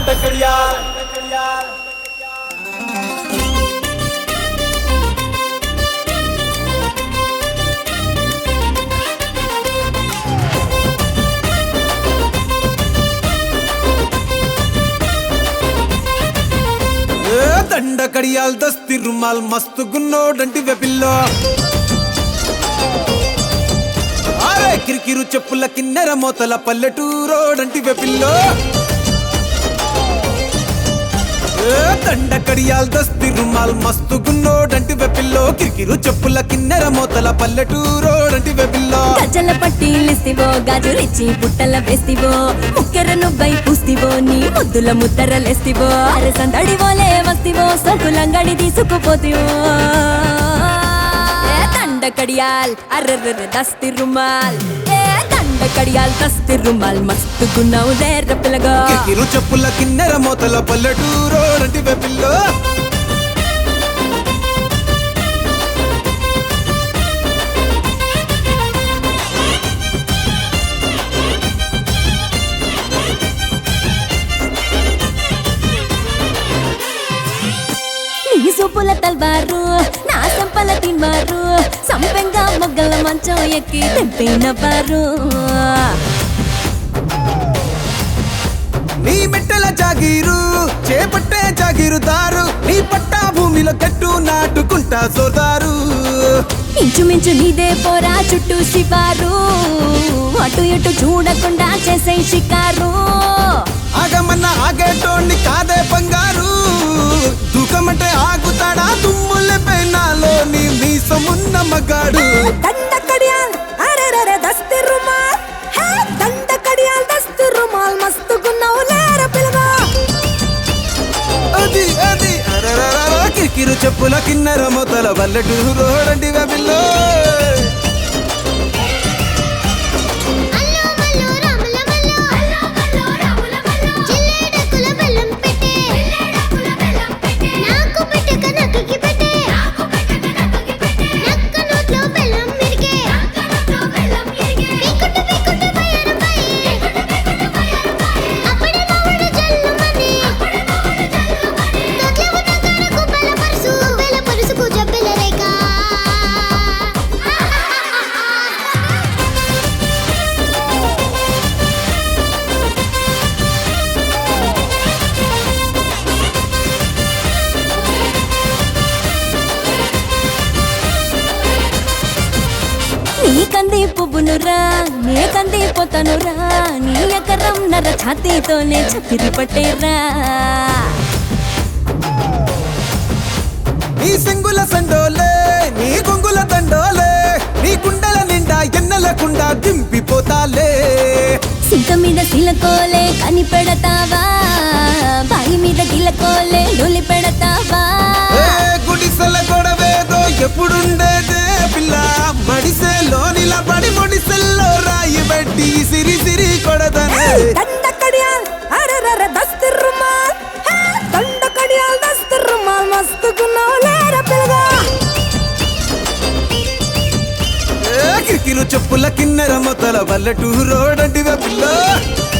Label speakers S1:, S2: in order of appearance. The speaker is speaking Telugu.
S1: దండకడియాల్
S2: ఏ దండ కడియాల్ దస్తి రుమాల్ మస్తు గున్నోడంటి వెపిల్లో అరే కిరికిరు చెప్పుల కిన్నెర మోతల పల్లెటూరోడంటి వెపిల్లో ఏ దండ కడియాల్ దస్తి రుమాల్ మస్తు గున్నోడంటి వెపిల్లో కిరికిరు చెప్పుల కిన్నెర మోతల పల్లెటూరోడంటి వెపిల్లో
S3: గజల పట్టీలిస్తివో గాజులిచ్చి పుట్టల వేస్తివో ముక్కెర నువ్వై పూస్తివో నీ ముద్దుల ముద్దరలేస్తివో అరే సందడివోలే వస్తివో సొకులంగడి తీసుకుపోతివో ఏ దండ కడియాల్ అర్రర్ర దస్తి రుమాల్ ఏ దండ కడియాల్ దస్తి రుమాల్ మస్తు గున్నావు దేర్ర పిల్లగా
S2: కిరికిరు చెప్పుల కిన్నెర మోతల పల్లెటూరోడంటి వెపిల్లో
S3: నీ సూపుల తల్వారు నా సంపల తిన్వారు సంపెంగా మొగ్గల మంచం ఎక్కి తెంపిన పారు
S2: నీ మెట్టల జాగీరు చేపట్టే జాగీరుదారు నీ పట్టా భూమిలో కట్టు నాటుకుంటా సోదారు
S3: ఇంచుమించు నీదే పోరా చుట్టూ శివారు అటు ఇటు చూడకుండా చేసే షికారు
S2: ఆగమన్న ఆగేటోండి కాదే బంగారు దూకమంటే ఆగుతాడా తుమ్ముల పెనాలో నీ మీసమున్న మగాడు
S3: దండ కడియాల్ అరెరెరె దస్తి రుమాల్ హే దండ కడియాల్ దస్తి రుమాల్ మస్తు గున్నావు లేర పిల్లగా
S2: అది అది అరరరర కిరికిరు చెప్పుల కిన్నెర మొతల వల్లటూరు రోడండి వెబిల్లో
S4: అల్లో మల్లో రాముల మల్లో అల్లో మల్లో రాముల మల్లో జిల్లేడకుల బెల్లం పెట్టే జిల్లేడకుల బెల్లం పెట్టే నాకు పెట్టక నక్కకి పెట్టే నాకు పెట్టక నక్కకి పెట్టే నక్క నోట్లో బెల్లం మిరిగే నక్క నోట్లో బెల్లం మిరిగే పీకుట పీకుట బయరు బై పీకుట పీకుట బయరు బై అప్పుడే మావడు జల్లుమని అప్పుడే మావడు జల్లుమని దొడ్లవు నగరకు బల పరుసు బెల పరుసుకు జబ్బెల రేఖ
S3: నీ కంది పువ్వునురా నే కంది పోతానురా నీ ఎకరం నర ఛాతీతోనే చక్కెరి పట్టేరా
S2: నీ సింగుల సండోలే నీ కొంగుల దండోలే నీ కుండల నిండా ఎన్నెలకుండా దింపిపోతాలే
S3: సింక మీద సిలకోలే కని పెడతావా బాయి మీద గిలకోలే నూలి పెడతావా
S2: ఏ గుడిసెల గొడవేదో ఎప్పుడుండేదే పిల్ల మడిసె లోనిలా పడి మొడిసెల్లో రాయి పెట్టి సిరి సిరి కొడదనే
S3: దండ కడియాల్ అరరర దస్తి రుమాల్ హే, దండ కడియాల్ దస్తి రుమాల్ మస్తు గున్నావు లేరా పిల్లగా
S2: ఏ కిరికిరు చెప్పుల కిన్నెర మొతల వల్లటూరు రోడంటివే పిల్ల